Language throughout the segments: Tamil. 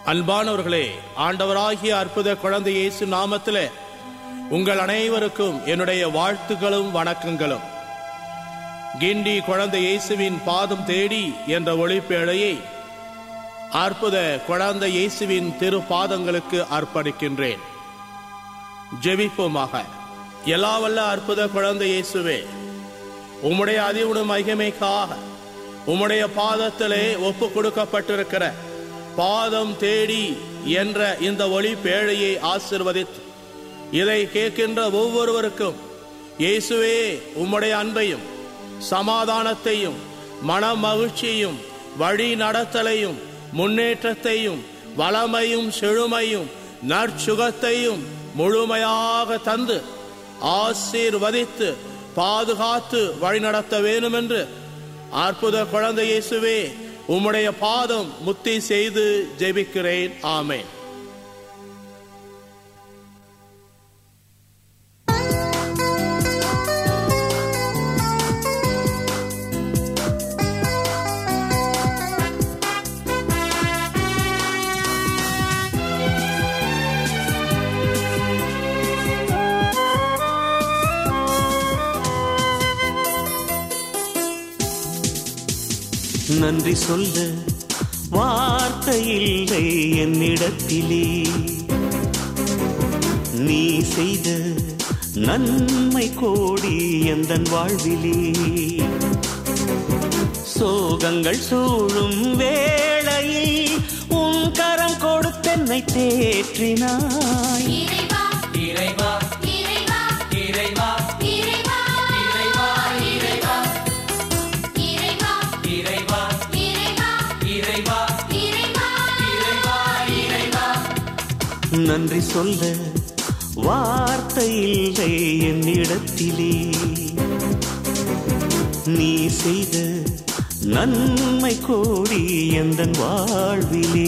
அன்பானவர்களே ஆண்டவராகிய அற்புத குழந்தை இயேசு நாமத்திலே உங்கள் அனைவருக்கும் என்னுடைய வாழ்த்துக்களும் வணக்கங்களும் கிண்டி குழந்தை இயேசுவின் பாதம் தேடி என்ற ஒளிப்பேழையை அற்புத குழந்தை இயேசுவின் திரு பாதங்களுக்கு அர்ப்பணிக்கின்றேன் ஜெபிப்போமாக எல்லா வல்ல அற்புத குழந்தை இயேசுவே உம்முடைய அதிவுடு மகிமைக்காக உம்முடைய பாதத்திலே ஒப்பு கொடுக்கப்பட்டிருக்கிற பாதம் தேடி என்ற இந்த ஒளி பேழையை ஆசிர்வதித்து இதை கேட்கின்ற ஒவ்வொருவருக்கும் இயேசுவே உம்முடைய அன்பையும் சமாதானத்தையும் மன மகிழ்ச்சியும் வழி நடத்தலையும் முன்னேற்றத்தையும் வளமையும் செழுமையும் நற்சுகத்தையும் முழுமையாக தந்து ஆசீர்வதித்து பாதுகாத்து வழிநடத்த வேண்டும் என்று அற்புத குழந்தை இயேசுவே உம்முடைய பாதம் முத்தி செய்து ஜெபிக்கிறேன் ஆமேன் நன்றி சொல்ல வார்த்தை இல்லை என்னிடத்திலே நீ செய்த நன்மை கோடி எந்தன் வாழ்விலே சோகங்கள் சூழும் வேளையில் உன் கரம் கொடுத்தென்னை தேற்றினாய் இறைவா இறைவா இறைவா இறைவா இறைவா இறைவா இறைவா இறைவா இறைவா இறைவா இறைவா இறைவா இறைவா இறைவா நன்றி சொல்ல வார்த்தை இல்லை என்னிடத்திலே நீ செய்த நன்மை கோடி எந்தன் வாழ்விலே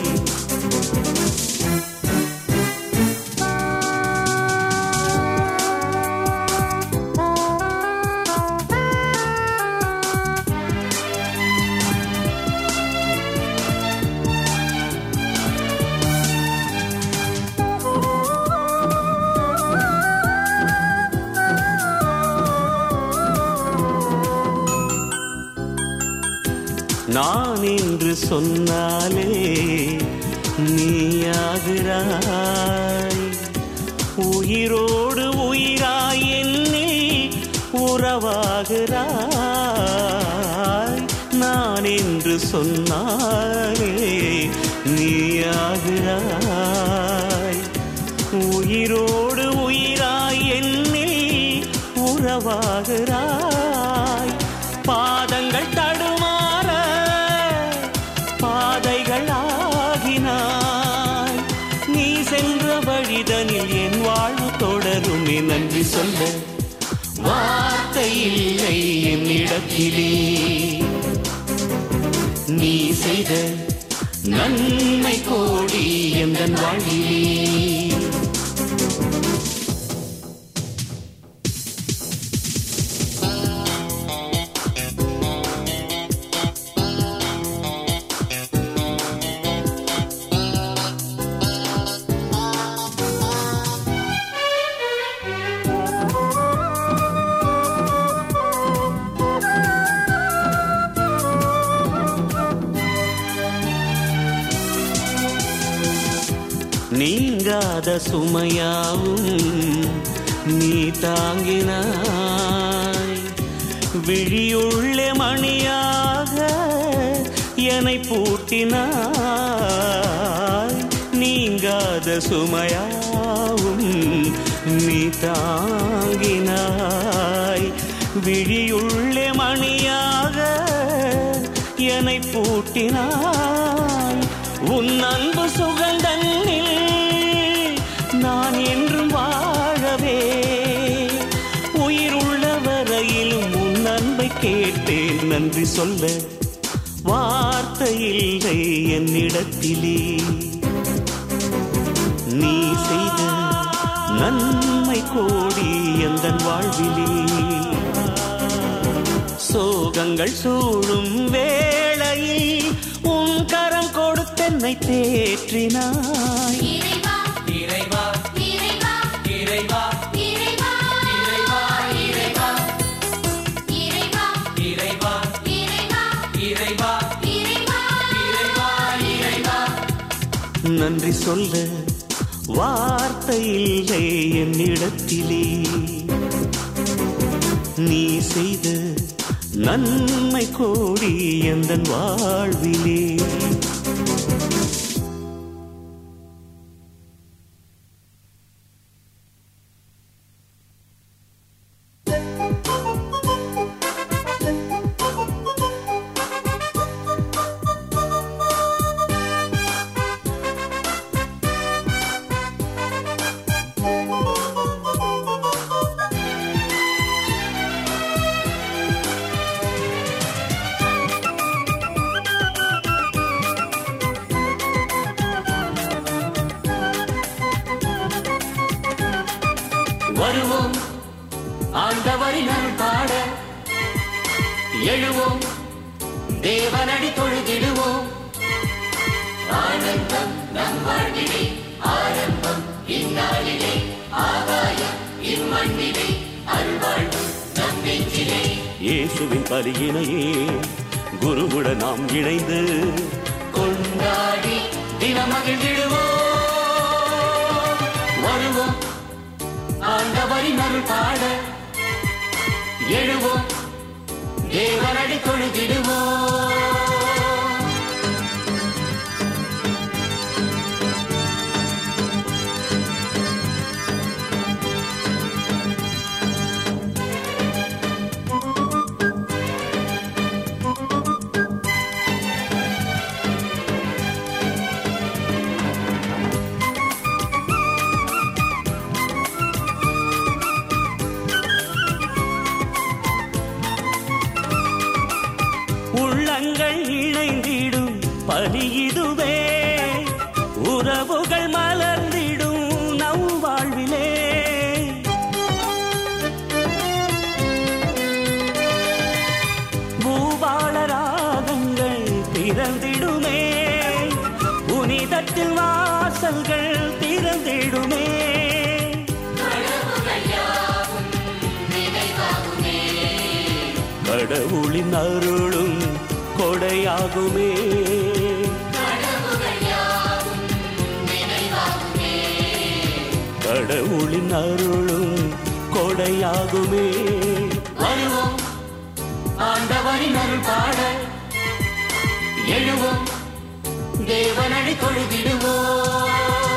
நான் என்று சொன்னாலே நீயாகிறாய் உயிரோடு உயிராய் என்னில் உறவாகிறாய் நான் என்று சொன்னாலே நீயாகிறாய் உயிரோடு உயிராய் என்னில் உறவாகிறாய் பாதங்கள் தடுமாற பாதைகள் ஆகினாய் நீ சென்ற வழிதனில் என் வாழ்வு தொடருமே நன்றி சொல்ல வார்த்தை இல்லை என்னிடத்திலே நீ செய்த நன்மை கோடி எந்தன் வாழ்விலே நீங்காத சுமையாவும் நீ தாங்கினாய் விழியுள்ள மணியாக என்னை பூட்டினாய் நீங்காத சுமையாவும் நீ தாங்கினாய் விழியுள்ள மணியாக என்னை பூட்டினாய் உன் அன்பு சுகந்தன்னில் நான் என்றும் வாழவே உயிர் உள்ள வரையிலும் உன் அன்பை கேட்டேன் நன்றி சொல்ல வார்த்தை இல்லை என்னிடத்திலே நீ செய்த நன்மை கோடி எந்தன் வாழ்விலே சோகங்கள் சூழும் வேளையில் உன் கரம் கொடுத்த என்னை தேற்றினாய் இறைவா இறைவா இறைவா இறைவா இறைவா இறைவா இறைவா இறைவா இறைவா இறைவா இறைவா இறைவா இறைவா இறைவா நன்றி சொல்ல வார்த்தை இல்லை என்னிடத்திலே நீ செய்த நன்மை கோடி எந்தன் வாழ்விலே வருவோம் ஆண்டவரின் அருள் பாட எழுவோம் தேவனடி தொழுதிடுவோம் ஆனந்தம் நம் வாழ்விலே ஆரம்பம் இந்நாளிலே ஆகாயம் இம்மண்ணிலே அருள்வாழ்வு நம் நெஞ்சிலே இயேசுவின் பலியினையே குருவுடன் நாம் இணைந்து கொண்டாடி தினமகிழ்ந்திடுவோம் வருவோம் ஆண்டவரின் அருள் பாட எழுவோம் தேவனடி தொழுதிடுவோம் உள்ளங்கள் இணைந்திடும் பலி இதுவே உறவுகள் மலர்ந்திடும் நம் வாழ்விலே பூபால ராகங்கள் திறந்திடுமே புனிதத்தில் வாசல்கள் திறந்திடுமே கடவுளின் அருளும் கொடையாகுமே கடவுளின் அருளும் கொடையாகுமே வருவோம் ஆண்டவரின் அருள் பாட எழுவோம் தேவனடி தொழுதிடுவோம்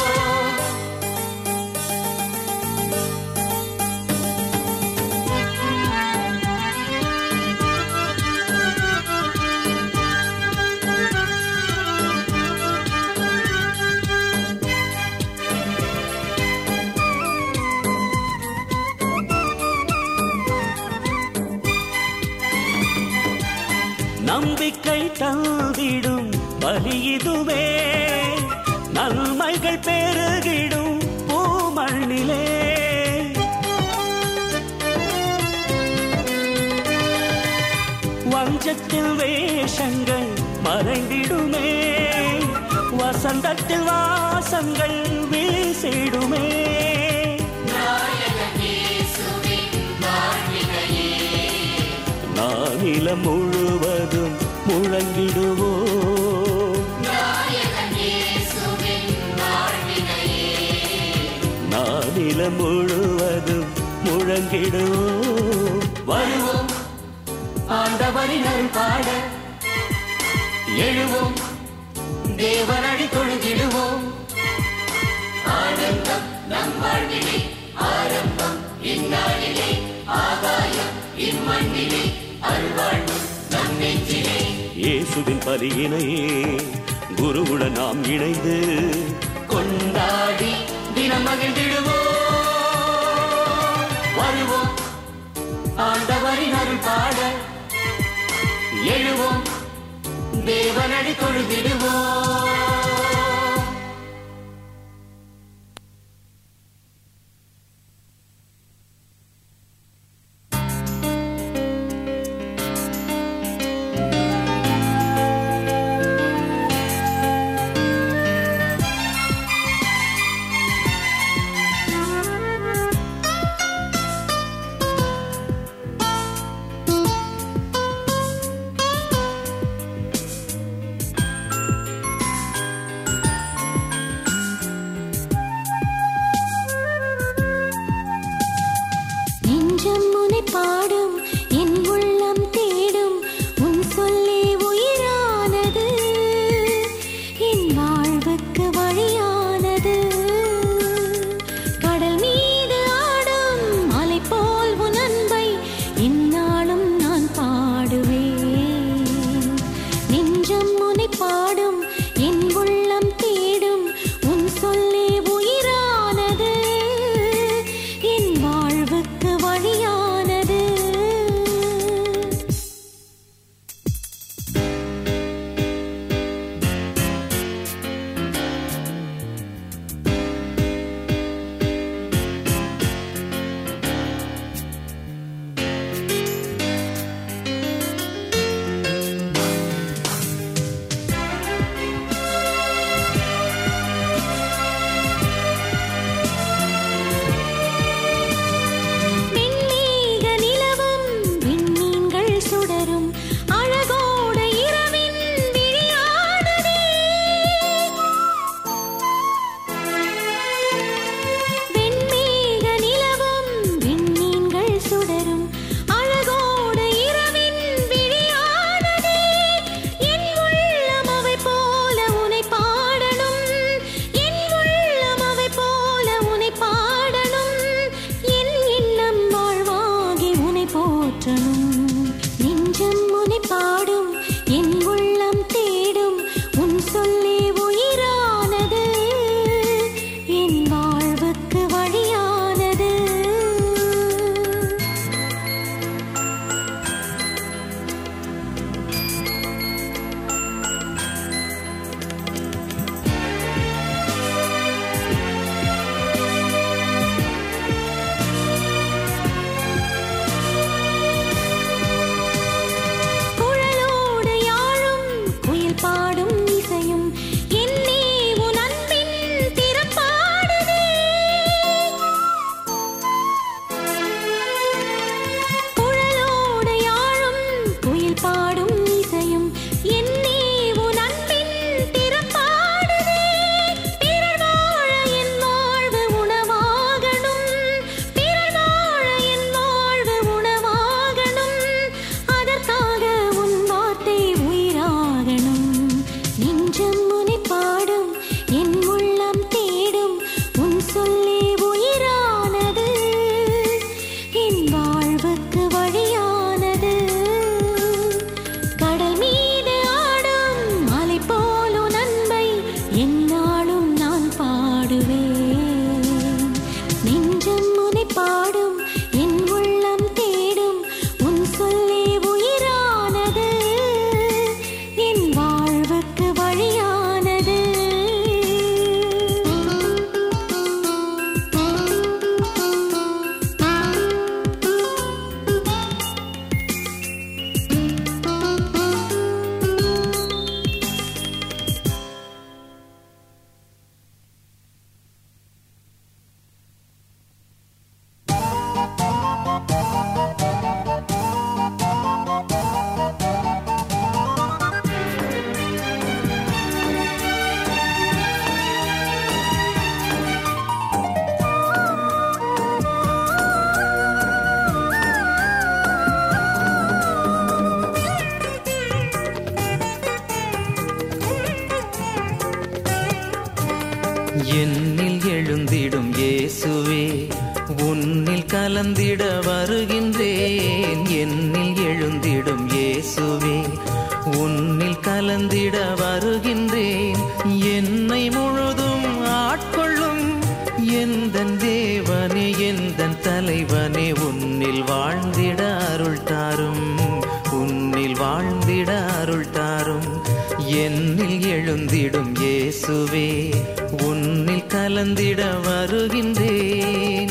நம்பிக்கை தந்திடும் பலி இதுவே நன்மைகள் பெருகிடும் பூமண்ணிலே வஞ்சத்தில் வேஷங்கள் மறைந்திடுமே வசந்தத்தில் வாசங்கள் வீசிடுமே நானிலம் முழுவதும் முழங்கிடுவோ நானிலம் முழுவதும் முழங்கிடுவோ வருவோம் ஆண்டவரின் அருள் பாட எழுவோம் தேவனடி தொழுதிடுவோம் ஆனந்தம் நம் வாழ்விலே ஆரம்பம் இந்நாளிலே ஆகாயம் இம்மண்ணிலே அருள்வாழ்வு நம் நெஞ்சிலே இயேசுவின் பலியினையே குருவுடன் நாம் இணைந்து கொண்டாடி தினம் மகிழ்ந்திடுவோம் வருவோம் ஆண்டவரின் அருள் பாட எழுவோம் தேவனடி தொழுதிடுவோம் இறைவா என்னில் எழுந்திடும் இயேசுவே உன்னில் கலந்திட வருகின்றேன் என்னில் எழுந்திடும் இயேசுவே உன்னில் கலந்திட வருகின்றேன் என்னை முழுதும் ஆட்கொள்ளும் எந்தன் தேவனே எந்தன் தலைவனே உன்னில் வாழ்ந்திட அருள் தாரும் உன்னில் வாழ்ந்திட அருள் தாரும் என்னில் எழுந்திடும் இயேசுவே உன்னில் கலந்திட வருகின்றேன்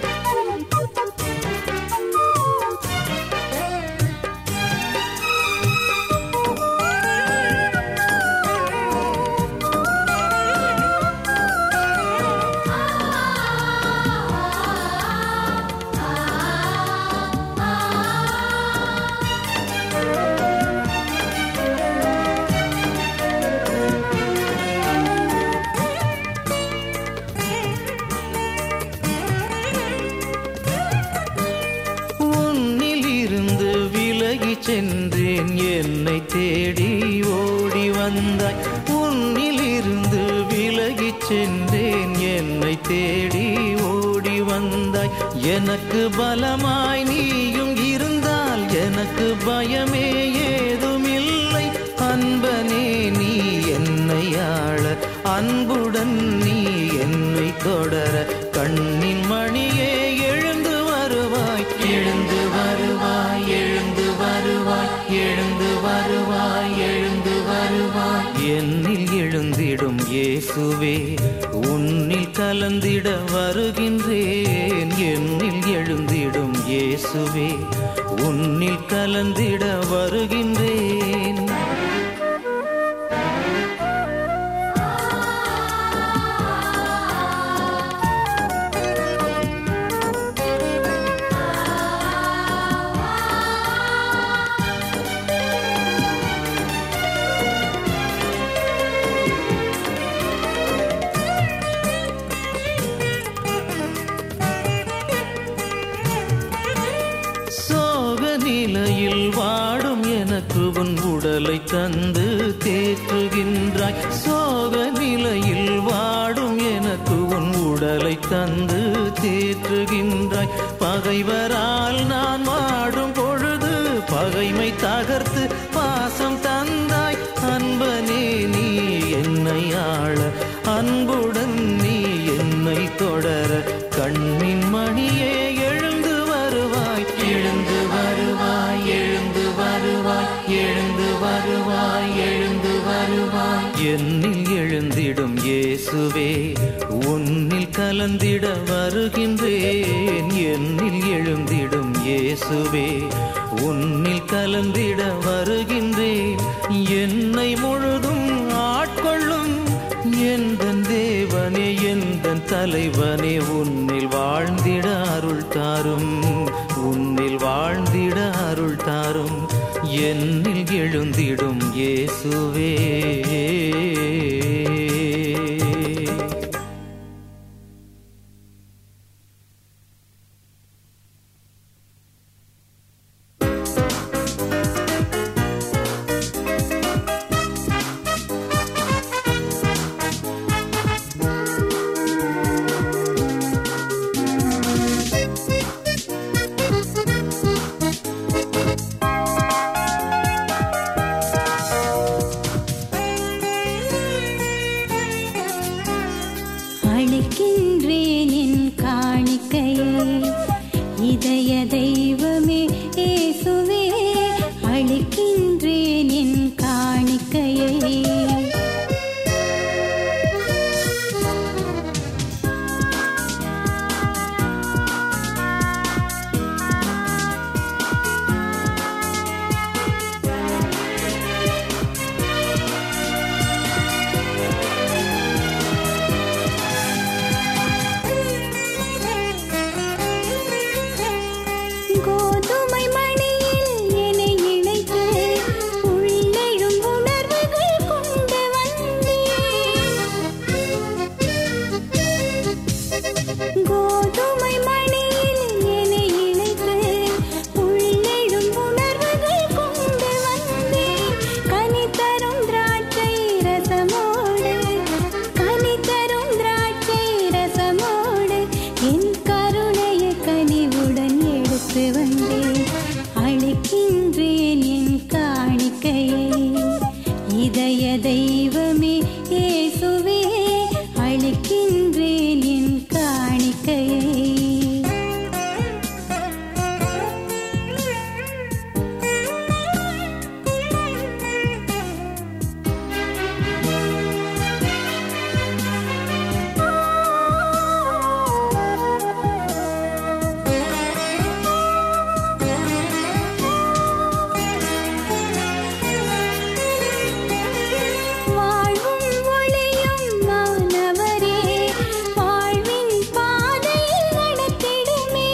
உன்னில் இருந்து விலகி சென்றேன் என்னை தேடி ஓடி வந்தாய் உன்னில் இருந்து விலகி சென்றேன் என்னை தேடி ஓடி வந்தாய் எனக்கு பலமாய் நீயும் இருந்தால் எனக்கு பயமே ஏதுமில்லை அன்பனே நீ என்னை ஆள அன்புடன் நீ என்னை தொடர கண்ணின் மணியே எழுந்து வருவாய் எழுந்து வருவாய் எழுந்து வருவாய் எழுந்து வருவாய் எழுந்து வருவாய் என்னில் எழுந்திடும் இயேசுவே உன்னில் கலந்திட வருகின்றேன் என்னில் எழுந்திடும் இயேசுவே உன்னில் கலந்திட வருகின்றேன் சோக நிலையில் வாடும் எனக்கு உன் உடலை தந்து தேற்றுகின்றாய் சோக நிலையில் வாடும் எனக்கு உன் உடலை தந்து தேற்றுகின்றாய் பகைவரால் நான் வாடும் பொழுது பகைமை தகர்த்து பாசம் தந்தாய் அன்பனே நீ என்னை ஆள அன்புடன் நீ என்னை தொடர கண்ணின் மணியே எழுந்து வருவாய் எழுந்து வருவாய் எழுந்து வருவாய் எழுந்து வருவாய் எழுந்து வருவாய் என்னில் எழுந்திடும் இயேசுவே உன்னில் கலந்திட வருகின்றேன் என்னில் எழுந்திடும் இயேசுவே உன்னில் கலந்திட வருகின்றேன் என்னை முழுதும் ஆட்கொள்ளும் எந்தன் தேவனே எந்தன் தலைவனே உன்னில் வாழ்ந்திட அருள் தாரும் உன்னில் வாழ்ந்திட அருள் தாரும் என்னில் எழுந்திடும் இயேசுவே இயேசுவே அளிக்கின்றேன் என் காணிக்கையை வாழ்வும் ஒளியும் மாணவரே வாழ்வின் பாதையில் நடத்திடுமே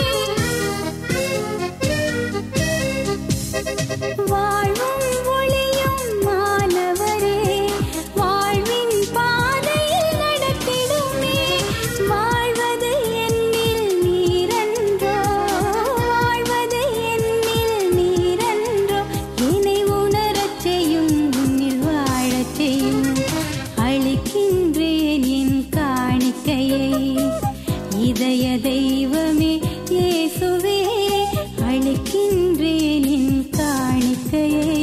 வாழ்வும் ஒளியும் மாணவரே வாழ்வின் பாதையில் நடத்திடுமே வாழ்வது என்னில் நீரன்றோ வாழ்வது என்னில் நீரன்றோ என்னை உணரச் செய்யும் உன்னில் வாழச் செய்யும் அளிக்கின்றேன் என் காணிக்கையை இதய தெய்வமே இயேசுவே அளிக்கின்றேன் என் காணிக்கையை